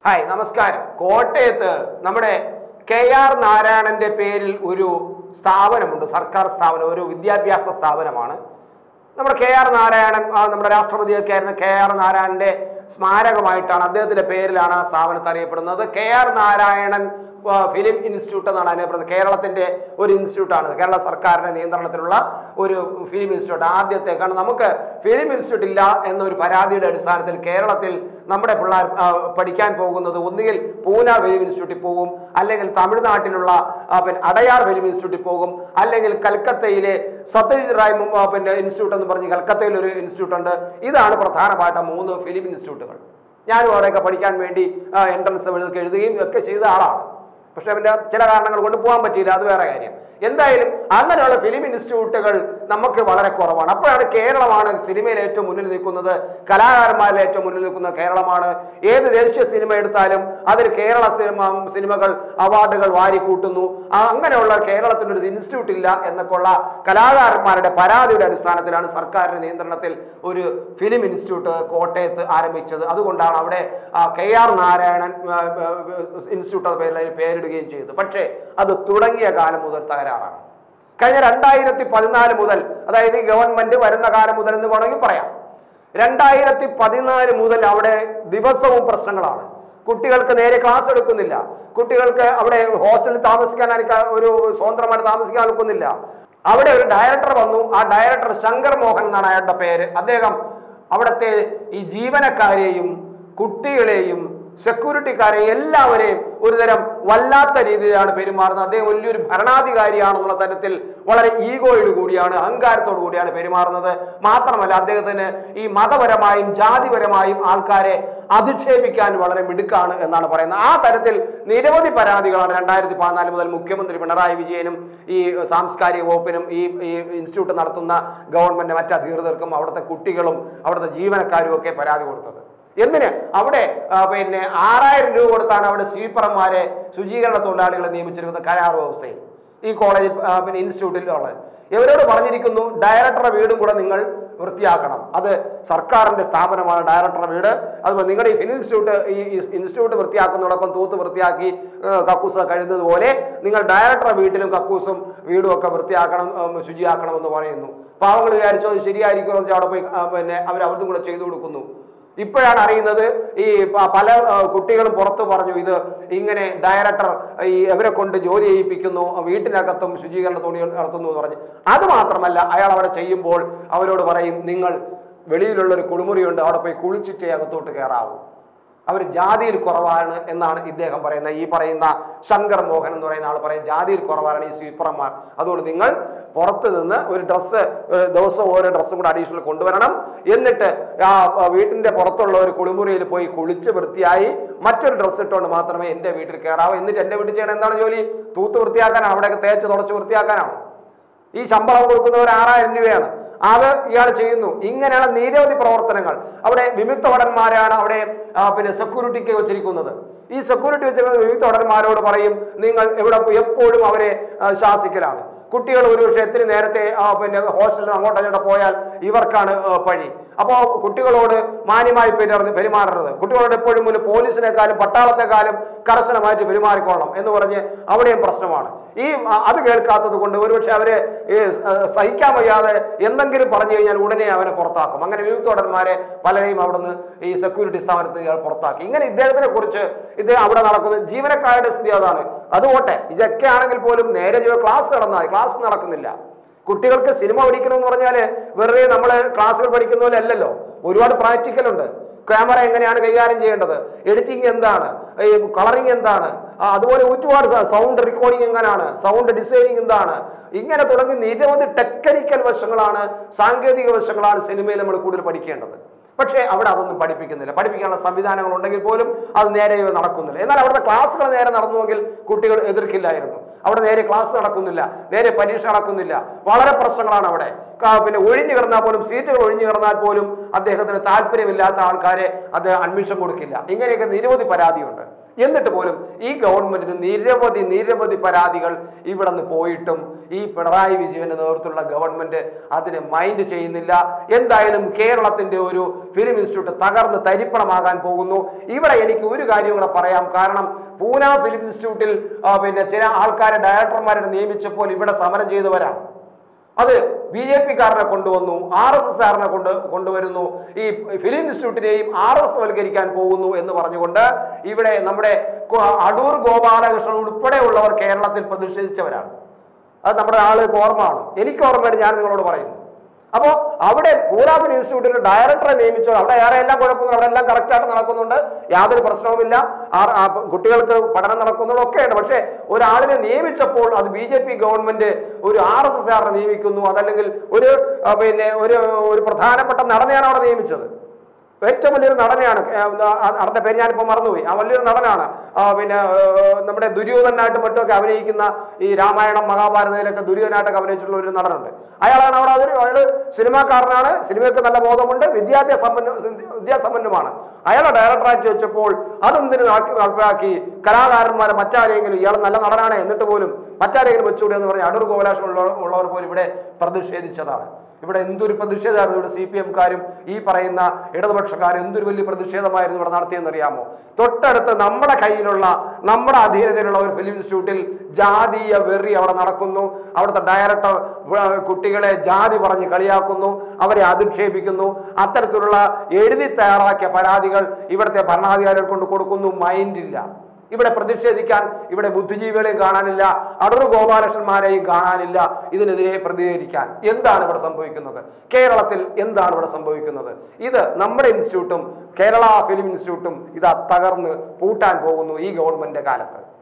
hi നമസ്കാരം കോട്ടയത്ത് നമ്മുടെ കെ ആർ നാരായണന്റെ പേരിൽ ഒരു സ്ഥാപനമുണ്ട് സർക്കാർ സ്ഥാപനം ഒരു വിദ്യാഭ്യാസ സ്ഥാപനമാണ് നമ്മുടെ കെ ആർ നാരായണൻ ആ, നമ്മുടെ രാഷ്ട്രപതിയൊക്കെ ആയിരുന്ന കെ ആർ നാരായണന്റെ സ്മാരകമായിട്ടാണ് അദ്ദേഹത്തിന്റെ പേരിലാണ് ആ സ്ഥാപനത്തെ അറിയപ്പെടുന്നത് കെ ആർ നാരായണൻ ആ, ഫിലിം ഇൻസ്റ്റിറ്റ്യൂട്ട് എന്നാണ് അറിയപ്പെടുന്നത് കേരളത്തിന്റെ ഒരു ഇൻസ്റ്റിറ്റ്യൂട്ടാണ് കേരള സർക്കാരിന്റെ നിയന്ത്രണത്തിലുള്ള ഒരു ഫിലിം ഇൻസ്റ്റിറ്റ്യൂട്ട് ആദ്യത്തെ കാരണം നമുക്ക് ഫിലിം ഇൻസ്റ്റിറ്റ്യൂട്ട് ഇല്ല എന്നൊരു പരാതിയുടെ അടിസ്ഥാനത്തിൽ കേരളത്തിൽ നമ്മുടെ പിള്ളേർ ആ, പഠിക്കാൻ പോകുന്നത് ഒന്നുകിൽ പൂന ഫിലിം ഇൻസ്റ്റിറ്റ്യൂട്ടിൽ പോകും അല്ലെങ്കിൽ തമിഴ്നാട്ടിലുള്ള ആ, പിന്നെ അടയാർ ഫിലിം ഇൻസ്റ്റിറ്റ്യൂട്ടിൽ പോകും അല്ലെങ്കിൽ കൽക്കത്തയിലെ സത്യജിത് റായ് മു- ആ, പിന്നെ ഇൻസ്റ്റിറ്റ്യൂട്ട് എന്ന് പറഞ്ഞ് കൽക്കത്തയിൽ ഒരു ഇൻസ്റ്റിറ്റ്യൂട്ട് ഉണ്ട് ഇതാണ് പ്രധാനമായിട്ട് ആ മൂന്ന് ഫിലിം ഇൻസ്റ്റിറ്റ്യൂട്ടുകൾ ഞാനും അവിടെയൊക്കെ പഠിക്കാൻ വേണ്ടി എൻട്രൻസ് എഴുതുകയും ഒക്കെ ചെയ്ത ആളാണ് പക്ഷെ അവന്റെ ചില കാരണങ്ങൾ കൊണ്ട് പോകാൻ പറ്റിയില്ല അത് വേറെ കാര്യം എന്തായാലും അങ്ങനെയുള്ള ഫിലിം ഇൻസ്റ്റിറ്റ്യൂട്ടുകൾ നമുക്ക് വളരെ കുറവാണ് അപ്പോഴാണ് കേരളമാണ് സിനിമയിൽ ഏറ്റവും മുന്നിൽ നിൽക്കുന്നത് കലാകാരന്മാരിൽ ഏറ്റവും മുന്നിൽ നിൽക്കുന്ന കേരളമാണ് ഏത് ദേശീയ സിനിമ എടുത്താലും അതിൽ കേരള സിനിമ സിനിമകൾ അവാർഡുകൾ വാരിക്കൂട്ടുന്നു ആ അങ്ങനെയുള്ള കേരളത്തിന് ഒരു ഇൻസ്റ്റിറ്റ്യൂട്ട് ഇല്ല എന്നൊക്കെയുള്ള കലാകാരന്മാരുടെ പരാതിയുടെ അടിസ്ഥാനത്തിലാണ് സർക്കാരിന്റെ നിയന്ത്രണത്തിൽ ഒരു ഫിലിം ഇൻസ്റ്റിറ്റ്യൂട്ട് കോട്ടയത്ത് ആരംഭിച്ചത് അതുകൊണ്ടാണ് അവിടെ കെ ആർ നാരായണൻ ആ, ആ, ഇൻസ്റ്റിറ്റ്യൂട്ട് എന്ന പേരിൽ അതിന് പേരിടുകയും ചെയ്തത് പക്ഷേ അത് തുടങ്ങിയ കാലം മുതൽ തകരാറാണ് കഴിഞ്ഞ രണ്ടായിരത്തി പതിനാല് മുതൽ അതായത് ഈ ഗവൺമെന്റ് വരുന്ന കാലം മുതൽ എന്ന് വേണമെങ്കിൽ പറയാം രണ്ടായിരത്തി പതിനാല് മുതൽ അവിടെ ദിവസവും പ്രശ്നങ്ങളാണ് കുട്ടികൾക്ക് നേരെ ക്ലാസ് എടുക്കുന്നില്ല കുട്ടികൾക്ക് അവിടെ ഹോസ്റ്റലിൽ താമസിക്കാൻ എനിക്ക് ഒരു സ്വതന്ത്രമായിട്ട് താമസിക്കാൻ ഒക്കുന്നില്ല അവിടെ ഒരു ഡയറക്ടർ വന്നു ആ ഡയറക്ടർ ശങ്കർ മോഹൻ എന്നാണ് അയാളുടെ പേര് അദ്ദേഹം അവിടുത്തെ ഈ ജീവനക്കാരെയും കുട്ടികളെയും സെക്യൂരിറ്റിക്കാരെ എല്ലാവരെയും ഒരുതരം വല്ലാത്ത രീതിയിലാണ് പെരുമാറുന്നത് അദ്ദേഹം വലിയൊരു ഭരണാധികാരിയാണെന്നുള്ള തരത്തിൽ വളരെ ഈഗോയോട് കൂടിയാണ് അഹങ്കാരത്തോടു കൂടിയാണ് പെരുമാറുന്നത് മാത്രമല്ല അദ്ദേഹത്തിന് ഈ മതപരമായും ജാതിപരമായും ആൾക്കാരെ അധിക്ഷേപിക്കാൻ വളരെ മിടുക്കാണ് എന്നാണ് പറയുന്നത് ആ തരത്തിൽ നിരവധി പരാതികളാണ് രണ്ടായിരത്തി പതിനാല് മുതൽ മുഖ്യമന്ത്രി പിണറായി വിജയനും ഈ സാംസ്കാരിക വകുപ്പിനും ഈ ഈ ഇൻസ്റ്റിറ്റ്യൂട്ട് നടത്തുന്ന ഗവൺമെന്റ് മറ്റ് അധികൃതർക്കും അവിടുത്തെ കുട്ടികളും അവിടുത്തെ ജീവനക്കാരും ഒക്കെ പരാതി കൊടുത്തത് എന്തിന് അവിടെ ആ, പിന്നെ ആറായിരം രൂപ കൊടുത്താണ് അവിടെ സ്വീപ്പർമാരെ ശുചീകരണ തൊഴിലാളികളെ നിയമിച്ചിരിക്കുന്ന കരാർ വ്യവസ്ഥയിൽ ഈ കോളേജിൽ ആ, പിന്നെ ഇൻസ്റ്റിറ്റ്യൂട്ടിൽ ഉള്ളത് ഇവരോട് പറഞ്ഞിരിക്കുന്നു ഡയറക്ടറുടെ വീടും കൂടെ നിങ്ങൾ വൃത്തിയാക്കണം അത് സർക്കാരിന്റെ സ്ഥാപനമാണ് ഡയറക്ടറുടെ വീട് അതുപോലെ നിങ്ങളുടെ ഈ ഫിലിം ഇൻസ്റ്റിറ്റ്യൂട്ട് ഈ ഈ ഇൻസ്റ്റിറ്റ്യൂട്ട് വൃത്തിയാക്കുന്നതോടൊപ്പം തൂത്ത് വൃത്തിയാക്കി ഏ, കക്കൂസ് കഴുകുന്നത് പോലെ നിങ്ങൾ ഡയറക്ടറുടെ വീട്ടിലും കക്കൂസും വീടും ഒക്കെ വൃത്തിയാക്കണം ഉം, ശുചിയാക്കണം എന്ന് പറയുന്നു പാവങ്ങൾ വിചാരിച്ചു അത് ശരിയായിരിക്കുമോ എന്ന് വെച്ചാൽ അവിടെ പോയി ആ, പിന്നെ അവർ അവിടുന്ന് കൂടെ ചെയ്തു കൊടുക്കുന്നു ഇപ്പോഴാണ് അറിയുന്നത് ഈ പ- പല ആ, കുട്ടികളും പുറത്തു പറഞ്ഞു ഇത് ഇങ്ങനെ ഡയറക്ടർ ഈ ഇവരെ കൊണ്ട് ജോലി ചെയ്യിപ്പിക്കുന്നു വീട്ടിനകത്തും ശുചീകരണ തുണികൾ നടത്തുന്നു എന്ന് പറഞ്ഞ് അത് മാത്രമല്ല അയാൾ അവിടെ ചെയ്യുമ്പോൾ അവരോട് പറയും നിങ്ങൾ വെളിയിലുള്ള ഒരു കുളിമുറിയുണ്ട് അവിടെ പോയി കുളിച്ചിട്ടേ അകത്തോട്ട് കയറാവൂ അവർ ജാതിയിൽ കുറവാണ് എന്നാണ് ഇദ്ദേഹം പറയുന്നത് ഈ പറയുന്ന ശങ്കർ മോഹൻ എന്ന് പറയുന്ന ആൾ പറയും ജാതിയിൽ കുറവാണ് ഈ സ്വീപ്പർമാർ അതുകൊണ്ട് നിങ്ങൾ പുറത്ത് നിന്ന് ഒരു ഡ്രസ്സ് ദിവസം ഓരോ ഡ്രസ്സും കൂടെ അഡീഷണൽ കൊണ്ടുവരണം എന്നിട്ട് ആ ആ, വീട്ടിന്റെ പുറത്തുള്ള ഒരു കുളിമുറിയിൽ പോയി കുളിച്ച് വൃത്തിയായി മറ്റൊരു ഡ്രസ്സ് ഇട്ടുകൊണ്ട് മാത്രമേ എൻ്റെ വീട്ടിൽ കയറാവൂ എന്നിട്ട് എൻ്റെ വീട്ടിൽ ചെയ്യണം എന്താണ് ജോലി തൂത്ത് വൃത്തിയാക്കാനാണ് അവിടെയൊക്കെ തേച്ച് തുടച്ച് വൃത്തിയാക്കാനാണ് ഈ ശമ്പളം കൊടുക്കുന്നവർ ആറായിരം രൂപയാണ് അത് ഇയാൾ ചെയ്യുന്നു ഇങ്ങനെയുള്ള നിരവധി പ്രവർത്തനങ്ങൾ അവിടെ വിമുക്ത ഭടന്മാരാണ് അവിടെ ആ, പിന്നെ സെക്യൂരിറ്റിക്ക് വെച്ചിരിക്കുന്നത് ഈ സെക്യൂരിറ്റി വെച്ചിരിക്കുന്ന വിമുക്ത ഭടന്മാരോട് പറയും നിങ്ങൾ ഇവിടെ എപ്പോഴും അവരെ ആ, ശാസിക്കലാണ് കുട്ടികൾ ഒരു പക്ഷേ എത്തിരി നേരത്തെ ആ, പിന്നെ ഹോസ്റ്റലിൽ അങ്ങോട്ടോ ഇങ്ങോട്ടോ പോയാൽ ഇവർക്കാണ് ആ, പഴി അപ്പോൾ കുട്ടികളോട് മാന്യമായി പെരുമാറുന്ന പെരുമാറരുത് കുട്ടികളോട് എപ്പോഴും മുന്നിൽ പോലീസിനെക്കാളും പട്ടാളത്തെക്കാളും കർശനമായിട്ട് പെരുമാറിക്കൊള്ളണം എന്ന് പറഞ്ഞ് അവിടെയും പ്രശ്നമാണ് ഈ ആ, അത് കേൾക്കാത്തത് കൊണ്ട് ഒരുപക്ഷെ അവരെ ഈ, ആ, സഹിക്കാൻ വയ്യാതെ എന്തെങ്കിലും പറഞ്ഞു കഴിഞ്ഞാൽ ഉടനെ അവനെ പുറത്താക്കും അങ്ങനെ വിമുക്തോടന്മാരെ പലരെയും അവിടുന്ന് ഈ സെക്യൂരിറ്റി സ്ഥാപനത്തിൽ ഇയാൾ പുറത്താക്കി ഇങ്ങനെ ഇദ്ദേഹത്തിനെ കുറിച്ച് ഇദ്ദേഹം അവിടെ നടക്കുന്ന ജീവനക്കാരുടെ സ്ഥിതി അതാണ് അത് പോട്ടെ ഇതൊക്കെ ആണെങ്കിൽ പോലും നേരെ ജീവ ക്ലാസ് നടന്നാൽ ക്ലാസ് നടക്കുന്നില്ല കുട്ടികൾക്ക് സിനിമ പഠിക്കണമെന്ന് പറഞ്ഞാൽ വെറുതെ നമ്മൾ ക്ലാസ്സുകൾ പഠിക്കുന്ന പോലെ അല്ലല്ലോ ഒരുപാട് പ്രാക്ടിക്കൽ ഉണ്ട് ക്യാമറ എങ്ങനെയാണ് കൈകാര്യം ചെയ്യേണ്ടത് എഡിറ്റിംഗ് എന്താണ് ഈ കളറിംഗ് എന്താണ് ആ, അതുപോലെ ഒരുപാട് സൗണ്ട് റെക്കോർഡിംഗ് എങ്ങനെയാണ് സൗണ്ട് ഡിസൈനിങ് എന്താണ് ഇങ്ങനെ തുടങ്ങി നിരവധി ടെക്നിക്കൽ വശങ്ങളാണ് സാങ്കേതിക വശങ്ങളാണ് സിനിമയിൽ നമ്മൾ കൂടുതൽ പഠിക്കേണ്ടത് പക്ഷേ അവിടെ അതൊന്നും പഠിപ്പിക്കുന്നില്ല പഠിപ്പിക്കാനുള്ള സംവിധാനങ്ങൾ ഉണ്ടെങ്കിൽ പോലും അത് നേരെ നടക്കുന്നില്ല എന്നാൽ അവിടുത്തെ ക്ലാസ്സുകൾ നേരെ നടന്നുവെങ്കിൽ കുട്ടികൾ എതിർക്കില്ലായിരുന്നു അവിടെ നേരെ ക്ലാസ് നടക്കുന്നില്ല നേരെ പരീക്ഷ നടക്കുന്നില്ല വളരെ പ്രശ്നങ്ങളാണ് അവിടെ ക- പിന്നെ ഒഴിഞ്ഞു കിടന്നാൽ പോലും സീറ്റുകൾ ഒഴിഞ്ഞു കിടന്നാൽ പോലും അദ്ദേഹത്തിന് താല്പര്യമില്ലാത്ത ആൾക്കാരെ അദ്ദേഹം അഡ്മിഷൻ കൊടുക്കില്ല ഇങ്ങനെയൊക്കെ നിരവധി പരാതിയുണ്ട് എന്നിട്ട് പോലും ഈ ഗവൺമെന്റിന് നിരവധി നിരവധി പരാതികൾ ഇവിടെ നിന്ന് പോയിട്ടും ഈ പിണറായി വിജയന്റെ നേതൃത്വത്തിലുള്ള ഗവൺമെന്റ് അതിനെ മൈൻഡ് ചെയ്യുന്നില്ല എന്തായാലും കേരളത്തിന്റെ ഒരു ഫിലിം ഇൻസ്റ്റിറ്റ്യൂട്ട് തകർന്ന് തരിപ്പണമാകാൻ പോകുന്നു ഇവിടെ എനിക്ക് ഒരു കാര്യം കൂടെ പറയാം കാരണം പൂന ഫിലിം ഇൻസ്റ്റിറ്റ്യൂട്ടിൽ ആ, പിന്നെ ചില ആൾക്കാരെ ഡയറക്ടർമാരെ നിയമിച്ചപ്പോൾ ഇവിടെ സമരം ചെയ്തവരാണ് അത് ബി ജെ പി കാരനെ കൊണ്ടുവന്നു ആർ എസ് എസ് കാരനെ കൊണ്ട് കൊണ്ടുവരുന്നു ഈ ഫിലിം ഇൻസ്റ്റിറ്റ്യൂട്ടിനെയും ആർ എസ് വൽക്കരിക്കാൻ പോകുന്നു എന്ന് പറഞ്ഞുകൊണ്ട് ഇവിടെ നമ്മുടെ കൊ- അടൂർ ഗോപാലകൃഷ്ണൻ ഉൾപ്പെടെയുള്ളവർ കേരളത്തിൽ പ്രതിഷേധിച്ചവരാണ് അത് നമ്മുടെ ആളുകൾക്ക് ഓർമ്മയാണ് എനിക്ക് ഓർമ്മയാണ് ഞാൻ നിങ്ങളോട് പറയുന്നു അപ്പോൾ അവിടെ പൂരാഫിൻ ഇൻസ്റ്റിറ്റ്യൂട്ടിൽ ഡയറക്ടറെ നിയമിച്ചു അവിടെ വേറെ എല്ലാം കുഴപ്പമൊന്നും അവിടെ എല്ലാം കറക്റ്റായിട്ട് നടക്കുന്നുണ്ട് യാതൊരു പ്രശ്നവുമില്ല ആ- ആ കുട്ടികൾക്ക് പഠനം നടക്കുന്നുണ്ട് ഒക്കെയുണ്ട് പക്ഷേ ഒരാളിനെ നിയമിച്ചപ്പോൾ അത് ബി ജെ പി ഗവൺമെന്റ് ഒരു ആർ എസ് എസ് ആറിനെ നിയമിക്കുന്നു അതല്ലെങ്കിൽ ഒരു ആ, പിന്നെ ഒരു ഒരു പ്രധാനപ്പെട്ട നടനെയാണ് അവിടെ നിയമിച്ചത് ഏറ്റവും വലിയൊരു നടനെയാണ് ഏ, ആ നടന്റെ പേര് ഞാനിപ്പോൾ മറന്നുപോയി ആ വലിയൊരു നടനാണ് ആ, പിന്നെ ഏ, നമ്മുടെ ദുര്യോധനായിട്ട് മറ്റുമൊക്കെ അഭിനയിക്കുന്ന ഈ രാമായണം മഹാഭാരതയിലൊക്കെ ദുര്യോധനായിട്ടൊക്കെ അഭിനയിച്ചിട്ടുള്ള ഒരു നടനുണ്ട് അയാളാണ് അവിടെ അതൊരു അയാൾ സിനിമാക്കാരനാണ് സിനിമയ്ക്ക് നല്ല ബോധമുണ്ട് വിദ്യാഭ്യാസ സമ്പന്ന വിദ്യാസമ്പന്നമാണ് അയാളെ ഡയറക്ടറാക്കി വെച്ചപ്പോൾ അതെന്തിനു ആക്കി- ആക്കി കലാകാരന്മാരെ മറ്റാരെങ്കിലും ഇയാൾ നല്ല നടനാണ് എന്നിട്ട് പോലും മറ്റാരെങ്കിലും വെച്ചുകൂടി എന്ന് പറഞ്ഞ് അടൂർ ഗോപാലാഷൻ ഉള്ളവർ പോലും ഇവിടെ പ്രതിഷേധിച്ചതാണ് ഇവിടെ എന്തൊരു പ്രതിഷേധമായിരുന്നു ഇവിടെ സി പി എംകാരും ഈ പറയുന്ന ഇടതുപക്ഷക്കാരും എന്തൊരു വലിയ പ്രതിഷേധമായിരുന്നു ഇവിടെ നടത്തിയെന്ന് അറിയാമോ തൊട്ടടുത്ത് നമ്മുടെ കയ്യിലുള്ള നമ്മുടെ അധീനതയിലുള്ള ഒരു ഫിലിം ഇൻസ്റ്റിറ്റ്യൂട്ടിൽ ജാതീയ വെറി അവിടെ നടക്കുന്നു അവിടുത്തെ ഡയറക്ടർ വ- കുട്ടികളെ ജാതി പറഞ്ഞ് കളിയാക്കുന്നു അവരെ അധിക്ഷേപിക്കുന്നു അത്തരത്തിലുള്ള എഴുതി തയ്യാറാക്കിയ പരാതികൾ ഇവിടുത്തെ ഭരണാധികാരികൾ കൊണ്ട് കൊടുക്കുന്നു മൈൻഡില്ല ഇവിടെ പ്രതിഷേധിക്കാൻ ഇവിടെ ബുദ്ധിജീവികളെയും കാണാനില്ല അടൂർ ഗോപാലകൃഷ്ണന്മാരെയും കാണാനില്ല ഇതിനെതിരെ പ്രതികരിക്കാൻ എന്താണ് ഇവിടെ സംഭവിക്കുന്നത് കേരളത്തിൽ എന്താണ് ഇവിടെ സംഭവിക്കുന്നത് ഇത് നമ്മുടെ ഇൻസ്റ്റിറ്റ്യൂട്ടും കേരള ഫിലിം ഇൻസ്റ്റിറ്റ്യൂട്ടും ഇത് തകർന്ന് പൂട്ടാൻ പോകുന്നു ഈ ഗവൺമെന്റ് കാലത്ത്